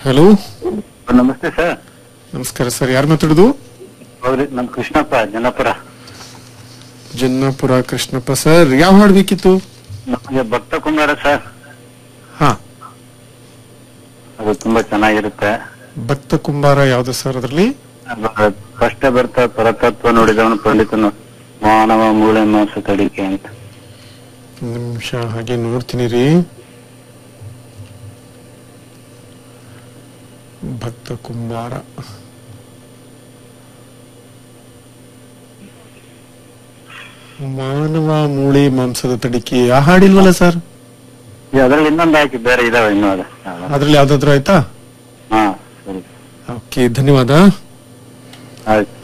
hello ನಮಸ್ತೆ sir ನಮಸ್ಕಾರ sir ಯಾರು ಮಾತಾಡೋದು ಹೌದ್ರಿ ನಮ್ ಕೃಷ್ಣಪ್ಪ ಜನಪುರ ಜನ್ನಾಪುರ ಕೃಷ್ಣಪ್ಪ ಸರ್ ಯಾವ ಹಾಡು ಬೇಕಿತ್ತು ನಮಗೆ ಭಕ್ತ ಕುಮಾರ ಸರ್ ಹಾ ಅದು ತುಂಬಾ ಚೆನ್ನಾಗಿರುತ್ತೆ ಭಕ್ತ ಕುಂಬಾರ ಯಾವ್ದು ಸರ್ ಅದರಲ್ಲಿ ಫಸ್ಟ್ ಬರ್ತಾ ಪರತತ್ವ ನೋಡಿದವನು ಪಂಡಿತನು ಮಾನವ ಮೂಳೆ ಮಾಂಸ ತಡಿಕೆ ಅಂತ ನಿಮಿಷ ಹಾಗೆ ನೋಡ್ತೀನಿ ರೀ ಭಕ್ತ ಕುಂಬಾರ ಮಾನವ ಮೂಳೆ ಮಾಂಸದ ತಡಿಕೆ ಆ ಹಾಡಿಲ್ವಲ್ಲ ಸರ್ ಈ ಅದ್ರಲ್ಲಿ ಇನ್ನೊಂದು ಹಾಕಿ ಬೇರೆ ಇದಾವೆ ಇನ್ನೂ ಅದ ಅದ್ರಲ್ಲಿ ಯಾವ್ದಾದ್ರು ಆಯ್ತಾ ಹಾ ಸರಿ ಓಕೆ ಧನ್ಯವಾದ ಆಯ್ತು